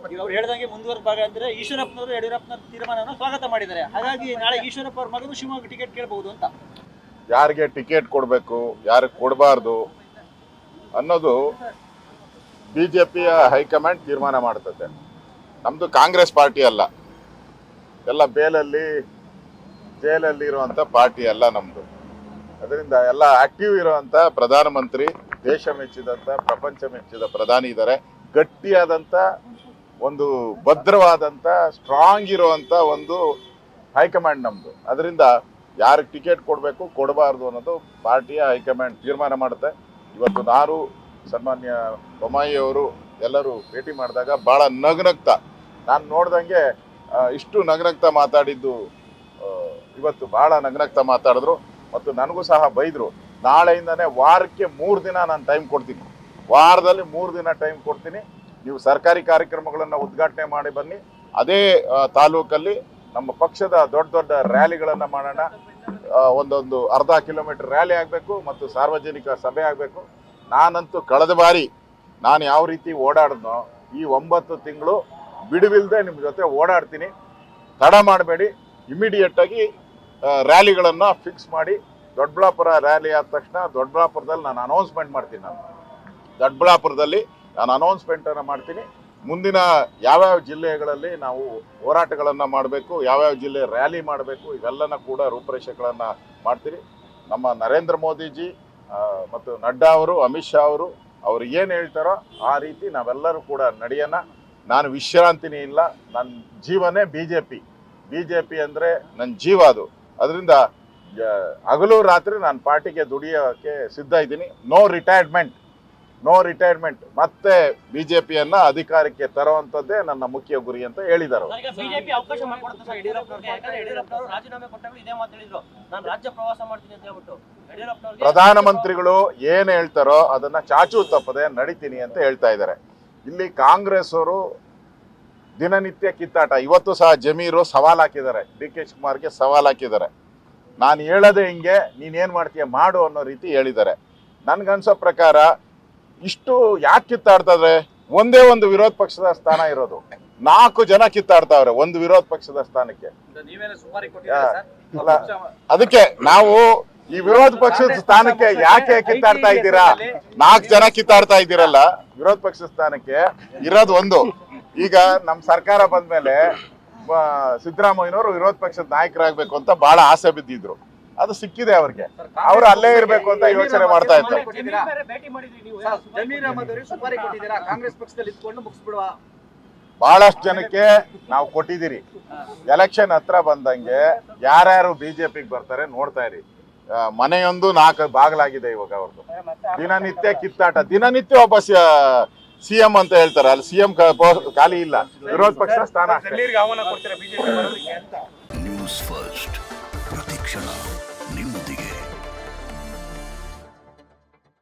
ಈಗ ಅವ್ರು ಹೇಳ್ದಂಗೆ ಮುಂದುವರೆದ ಅಂದ್ರೆ ಈಶ್ವರಪ್ಪನವರು ಯಡಿಯೂರಪ್ಪನವ್ರ ತೀರ್ಮಾನವನ್ನು ಸ್ವಾಗತ ಮಾಡಿದ್ದಾರೆ ಹಾಗಾಗಿ ನಾಳೆ ಈಶ್ವರಪ್ಪ ಅವ್ರ ಮಗನು ಶಿವಮೊಗ್ಗ ಟಿಕೆಟ್ ಕೇಳಬಹುದು ಅಂತ ಯಾರಿಗೆ ಟಿಕೆಟ್ ಕೊಡಬೇಕು ಯಾರಿಗೆ ಕೊಡಬಾರ್ದು ಅನ್ನೋದು ಬಿ ಜೆ ಪಿಯ ಹೈಕಮಾಂಡ್ ತೀರ್ಮಾನ ಮಾಡ್ತದೆ ನಮ್ಮದು ಕಾಂಗ್ರೆಸ್ ಪಾರ್ಟಿ ಅಲ್ಲ ಎಲ್ಲ ಬೇಲಲ್ಲಿ ಜೈಲಲ್ಲಿ ಇರುವಂಥ ಪಾರ್ಟಿ ಅಲ್ಲ ನಮ್ಮದು ಅದರಿಂದ ಎಲ್ಲ ಆಕ್ಟಿವ್ ಇರುವಂಥ ಪ್ರಧಾನಮಂತ್ರಿ ದೇಶ ಮೆಚ್ಚಿದಂಥ ಪ್ರಪಂಚ ಮೆಚ್ಚಿದ ಪ್ರಧಾನಿ ಇದ್ದಾರೆ ಗಟ್ಟಿಯಾದಂಥ ಒಂದು ಭದ್ರವಾದಂಥ ಸ್ಟ್ರಾಂಗ್ ಇರುವಂಥ ಒಂದು ಹೈಕಮಾಂಡ್ ನಮ್ಮದು ಅದರಿಂದ ಯಾರಿಗೆ ಟಿಕೆಟ್ ಕೊಡಬೇಕು ಕೊಡಬಾರ್ದು ಅನ್ನೋದು ಪಾರ್ಟಿಯ ಹೈಕಮಾಂಡ್ ತೀರ್ಮಾನ ಮಾಡುತ್ತೆ ಇವತ್ತು ನಾನು ಸನ್ಮಾನ್ಯ ಬೊಮ್ಮಾಯಿ ಅವರು ಎಲ್ಲರೂ ಭೇಟಿ ಮಾಡಿದಾಗ ಭಾಳ ನಗ್ನಗ್ತಾ ನಾನು ನೋಡ್ದಂಗೆ ಆ, ಇಷ್ಟು ನಗ್ನಗ್ತಾ ಮಾತಾಡಿದ್ದು ಆ, ಇವತ್ತು ಭಾಳ ನಗ್ನಗ್ತಾ ಮಾತಾಡಿದ್ರು ಮತ್ತು ನನಗೂ ಸಹ ಬೈದರು ನಾಳೆಯಿಂದನೇ ವಾರಕ್ಕೆ ಮೂರು ದಿನ ನಾನು ಟೈಮ್ ಕೊಡ್ತೀನಿ ವಾರದಲ್ಲಿ ಮೂರು ದಿನ ಟೈಮ್ ಕೊಡ್ತೀನಿ ನೀವು ಸರ್ಕಾರಿ ಕಾರ್ಯಕ್ರಮಗಳನ್ನು ಉದ್ಘಾಟನೆ ಮಾಡಿ ಬನ್ನಿ ಅದೇ ಆ, ತಾಲೂಕಲ್ಲಿ ನಮ್ಮ ಪಕ್ಷದ ದೊಡ್ಡ ದೊಡ್ಡ ರ್ಯಾಲಿಗಳನ್ನು ಮಾಡೋಣ ಆ, ಒಂದೊಂದು ಅರ್ಧ ಕಿಲೋಮೀಟರ್ ರ್ಯಾಲಿ ಆಗಬೇಕು ಮತ್ತು ಸಾರ್ವಜನಿಕ ಸಭೆ ಆಗಬೇಕು ನಾನಂತೂ ಕಳೆದ ಬಾರಿ ನಾನು ಯಾವ ರೀತಿ ಓಡಾಡಿದ್ನೋ ಈ ಒಂಬತ್ತು ತಿಂಗಳು ಬಿಡುವಿಲ್ಲದೆ ನಿಮ್ಮ ಜೊತೆ ಓಡಾಡ್ತೀನಿ ತಡ ಮಾಡಬೇಡಿ ಇಮಿಡಿಯೇಟಾಗಿ ರ್ಯಾಲಿಗಳನ್ನು ಫಿಕ್ಸ್ ಮಾಡಿ ದೊಡ್ಡಬಳ್ಳಾಪುರ ರ್ಯಾಲಿ ಆದ ತಕ್ಷಣ ದೊಡ್ಡಬಳ್ಳಾಪುರದಲ್ಲಿ ನಾನು ಅನೌನ್ಸ್ಮೆಂಟ್ ಮಾಡ್ತೀನಿ ನಾನು ದೊಡ್ಡಬಳ್ಳಾಪುರದಲ್ಲಿ ನಾನು ಅನೌನ್ಸ್ಮೆಂಟನ್ನು ಮಾಡ್ತೀನಿ ಮುಂದಿನ ಯಾವ್ಯಾವ ಜಿಲ್ಲೆಗಳಲ್ಲಿ ನಾವು ಹೋರಾಟಗಳನ್ನು ಮಾಡಬೇಕು ಯಾವ್ಯಾವ ಜಿಲ್ಲೆ ರ್ಯಾಲಿ ಮಾಡಬೇಕು ಇವೆಲ್ಲನ ಕೂಡ ರೂಪರೇಷೆಗಳನ್ನು ಮಾಡ್ತೀರಿ ನಮ್ಮ ನರೇಂದ್ರ ಮೋದಿಜಿ ಆ, ಮತ್ತು ನಡ್ಡಾ ಅವರು ಅಮಿತ್ ಶಾ ಅವರು ಅವ್ರು ಏನು ಹೇಳ್ತಾರೋ ಆ ರೀತಿ ನಾವೆಲ್ಲರೂ ಕೂಡ ನಡೆಯೋಣ ನಾನು ವಿಶ್ರಾಂತಿನೇ ಇಲ್ಲ ನನ್ನ ಜೀವನೇ B J P B J P ಅಂದರೆ ನನ್ನ ಜೀವ ಅದು ಅದರಿಂದ ಹಗಲು ರಾತ್ರಿ ನಾನು ಪಾರ್ಟಿಗೆ ದುಡಿಯೋಕ್ಕೆ ಸಿದ್ಧ ಇದ್ದೀನಿ ನೋ ರಿಟೈರ್ಮೆಂಟ್ ನೋ ರಿಟೈರ್ಮೆಂಟ್ ಮತ್ತೆ ಬಿಜೆಪಿಯನ್ನ ಅಧಿಕಾರಕ್ಕೆ ತರುವಂತದ್ದೇ ನನ್ನ ಮುಖ್ಯ ಗುರಿ ಅಂತ ಹೇಳಿದ್ದಾರೆ ಅವರು. ಈಗ ಬಿಜೆಪಿ ಅವಕಾಶ ಮಾಡಿಕೊಡುತ್ತೆ ಸರ್ ಯಡಿಯೂರಪ್ಪನವ್ರಿಗೆ ಯಾಕಂದ್ರೆ ಯಡಿಯೂರಪ್ಪನವರು ರಾಜೀನಾಮೆ ಕೊಟ್ಟಾಗಲೂ ಇದೇ ಮಾತು ಹೇಳಿದ್ರು ನಾನು ರಾಜ್ಯ ಪ್ರವಾಸ ಮಾಡ್ತೀನಿ ಅಂತ ಹೇಳ್ಬಿಟ್ಟು ಯಡಿಯೂರಪ್ಪನವ್ರಿಗೆ ಪ್ರಧಾನಮಂತ್ರಿಗಳು ಏನ್ ಹೇಳ್ತಾರೋ ಅದನ್ನ ಚಾಚು ತಪ್ಪದೆ ನಡಿತೀನಿ ಅಂತ ಹೇಳ್ತಾ ಇದ್ದಾರೆ ಇಲ್ಲಿ ಕಾಂಗ್ರೆಸ್ ಅವರು ದಿನನಿತ್ಯ ಕಿತ್ತಾಟ ಇವತ್ತು ಸಹ ಜಮೀರು ಸವಾಲ್ ಹಾಕಿದ್ದಾರೆ ಡಿ ಕೆ ಶಿವಕುಮಾರ್ಗೆ ಸವಾಲ್ ಹಾಕಿದ್ದಾರೆ ನಾನು ಹೇಳೋದೇ ಹಿಂಗೆ ನೀನೇನ್ ಮಾಡ್ತೀಯ ಮಾಡು ಅನ್ನೋ ರೀತಿ ಹೇಳಿದ್ದಾರೆ ನನ್ಗನ್ಸೋ ಪ್ರಕಾರ ಇಷ್ಟು ಯಾಕೆ ಕಿತ್ತಾಡ್ತಾರೆ ಒಂದೇ ಒಂದು ವಿರೋಧ ಪಕ್ಷದ ಸ್ಥಾನ ಇರೋದು ನಾಲ್ಕು ಜನ ಕಿತ್ತಾಡ್ತಾವ್ರೆ ಒಂದು ವಿರೋಧ ಪಕ್ಷದ ಸ್ಥಾನಕ್ಕೆ ನೀವೇನು ಸುಮಾರಿ ಯಾ, ಅಲ್ಲ ಅದಕ್ಕೆ ನಾವು ಈ ವಿರೋಧ ಪಕ್ಷದ ಸ್ಥಾನಕ್ಕೆ ಯಾಕೆ ಕಿತ್ತಾಡ್ತಾ ಇದ್ದೀರಾ ನಾಲ್ಕು ಜನ ಕಿತ್ತಾಡ್ತಾ ಇದ್ದೀರಲ್ಲ ವಿರೋಧ ಪಕ್ಷದ ಸ್ಥಾನಕ್ಕೆ ಇರೋದು ಒಂದು ಈಗ ನಮ್ ಸರ್ಕಾರ ಬಂದ್ಮೇಲೆ ಆ, ಸಿದ್ದರಾಮಯ್ಯನವರು ವಿರೋಧ ಪಕ್ಷದ ನಾಯಕರಾಗ್ಬೇಕು ಅಂತ ಬಹಳ ಆಸೆ ಬಿದ್ದಿದ್ರು ಅದು ಸಿಕ್ಕಿದೆ ಅವ್ರಿಗೆ ಅವ್ರು ಅಲ್ಲೇ ಇರ್ಬೇಕು ಅಂತ ಯೋಚನೆ ಮಾಡ್ತಾ ಇದ್ರು ಜಮೀರ್ ಬೇರೆ ಭೇಟಿ ಮಾಡಿದ್ರಿ ನೀವು ಜಮೀರ್ ಅಹಮದ್ ಅವರಿಗೆ ಸುಪಾರಿ ಕೊಟ್ಟಿದ್ದೀರಾ ಕಾಂಗ್ರೆಸ್ ಪಕ್ಷದಲ್ಲಿ ಇದ್ಕೊಂಡು ಮುಗಿಸ್ಬಿಡುವ ಬಹಳಷ್ಟು ಜನಕ್ಕೆ ನಾವು ಕೊಟ್ಟಿದ್ದೀರಿ ಎಲೆಕ್ಷನ್ ಹತ್ರ ಬಂದಂಗೆ ಯಾರ್ಯಾರು ಬಿಜೆಪಿಗೆ ಬರ್ತಾರೆ ನೋಡ್ತಾ ಇರಿ ಆ, ಮನೆಯೊಂದು ನಾಲ್ಕು ಬಾಗ್ಲಾಗಿದೆ ಇವಾಗ ಅವ್ರದ್ದು ದಿನನಿತ್ಯ ಕಿತ್ತಾಟ ದಿನನಿತ್ಯ ಒಬ್ಬ ಸಿ ಎಂ ಅಂತ ಹೇಳ್ತಾರೆ ಅಲ್ಲಿ ಸಿ ಎಂ ಖಾಲಿ ಇಲ್ಲ ವಿರೋಧ ಪಕ್ಷ ಸ್ಥಾನ ಅಷ್ಟೇ ಜಮೀರ್ಗೆ ಆಹ್ವಾನ ಕೊಡ್ತೀರಾ ಬಿಜೆಪಿ ಬರೋದಕ್ಕೆ ಅಂತ ನ್ಯೂಸ್ ಫಸ್ಟ್ ಪ್ರತಿಕ್ಷಣ